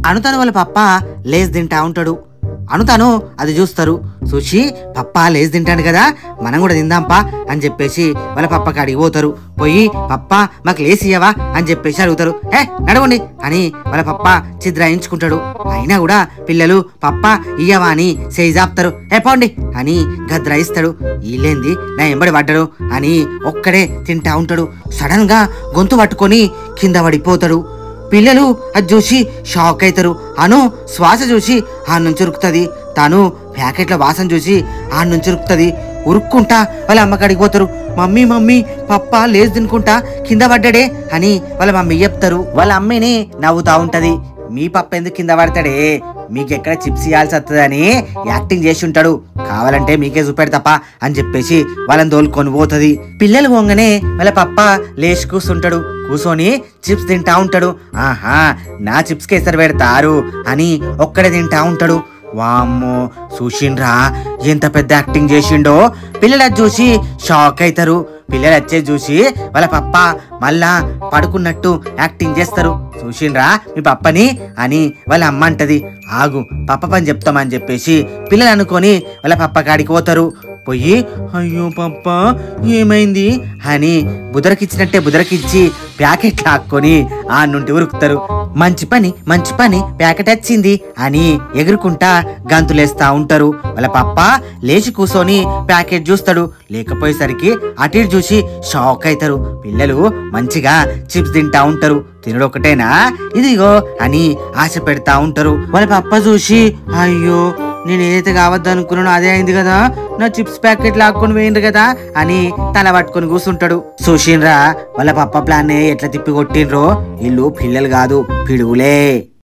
అనుతను వాళ్ళ పప్ప లేస్ తింటా ఉంటాడు అనుతను అది చూస్తారు చూసి పప్ప లేస్ తింటాడు కదా మనం కూడా తిందాంపా అని చెప్పేసి వాళ్ళ పప్ప కాడికి పోతారు పోయి పప్ప మాకు లేస్ ఇయ్యవా అని చెప్పేసి అడుగుతారు ఏ నడవండి అని వాళ్ళ పప్ప చిద్రాయించుకుంటాడు అయినా కూడా పిల్లలు పప్ప ఇయ్యవా అని చేయిజాపుతారు ఏ పోండి అని గద్రాయిస్తాడు వీళ్ళేంది నా ఎంబడి పడ్డాడు అని ఒక్కడే తింటా ఉంటాడు సడన్ గా గొంతు పట్టుకొని కింద పడిపోతాడు పిల్లలు అది చూసి షాక్ అవుతారు అను శ్వాస చూసి ఆ నుంచి ఉరుకుతుంది తాను ప్యాకెట్ల వాసన చూసి ఆ నుంచి ఉరుకుతుంది ఉరుక్కుంటా వాళ్ళ అమ్మకాడికి పోతారు మమ్మీ మమ్మీ పప్ప లేచి తినుకుంటా కింద పడ్డాడే అని వాళ్ళ మమ్మీ చెప్తారు వాళ్ళ అమ్మని నవ్వుతా ఉంటది మీ పప్ప ఎందుకు కింద పడతాడే మీకు ఎక్కడ చిప్స్ ఇవ్వాల్సి వస్తుందని యాక్టింగ్ చేసి ఉంటాడు కావాలంటే మీకే చూపెడతాపా అని చెప్పేసి వాళ్ళని తోలుకొని పోతుంది పిల్లలు పోగానే వాళ్ళ పప్ప లేచి కూర్చుంటాడు కూర్చొని చిప్స్ తింటా ఉంటాడు ఆహా నా చిప్స్ కేసరి పెడతారు అని ఒక్కడే తింటా ఉంటాడు వామ్మో చూసిండ్రా ఎంత పెద్ద యాక్టింగ్ చేసిండో పిల్లలు అది చూసి షాక్ అవుతారు పిల్లలు వచ్చేది చూసి వాళ్ళ పప్ప మళ్ళా పడుకున్నట్టు యాక్టింగ్ చేస్తారు చూసిండ్రా మీ పప్పని అని వాళ్ళ అమ్మ అంటది ఆగు పప్ప పని చెప్తామని చెప్పేసి పిల్లలు అనుకొని వాళ్ళ పప్ప కాడికి పోతారు పోయి అయ్యో పప్ప ఏమైంది అని బుదరకిచ్చినట్టే బుదరకిచ్చి ప్యాకెట్ లాక్కొని ఆ నుండి ఉరుకుతారు మంచి పని మంచి పని ప్యాకెట్ వచ్చింది అని ఎగురుకుంటా గంతులేస్తా ఉంటారు వాళ్ళ పప్ప లేచి కూసోని ప్యాకెట్ చూస్తాడు లేకపోయేసరికి అటు ఇటు చూసి షాక్ అవుతారు పిల్లలు మంచిగా చిప్స్ తింటా ఉంటారు తినడు ఒకటేనా ఇదిగో అని ఆశ పెడతా ఉంటారు వాళ్ళ పప్ప చూసి అయ్యో నేను ఏదైతే కావద్దు అనుకున్నానో అదే అయింది కదా నా చిప్స్ ప్యాకెట్ లాక్కొని పోయిండ్రు కదా అని తల పట్టుకొని కూర్చుంటాడు చూసిండ్రా వాళ్ళ పప్ప ప్లాన్ ఎట్లా తిప్పి కొట్టిండ్రో వీళ్ళు పిల్లలు కాదు పిడుగులే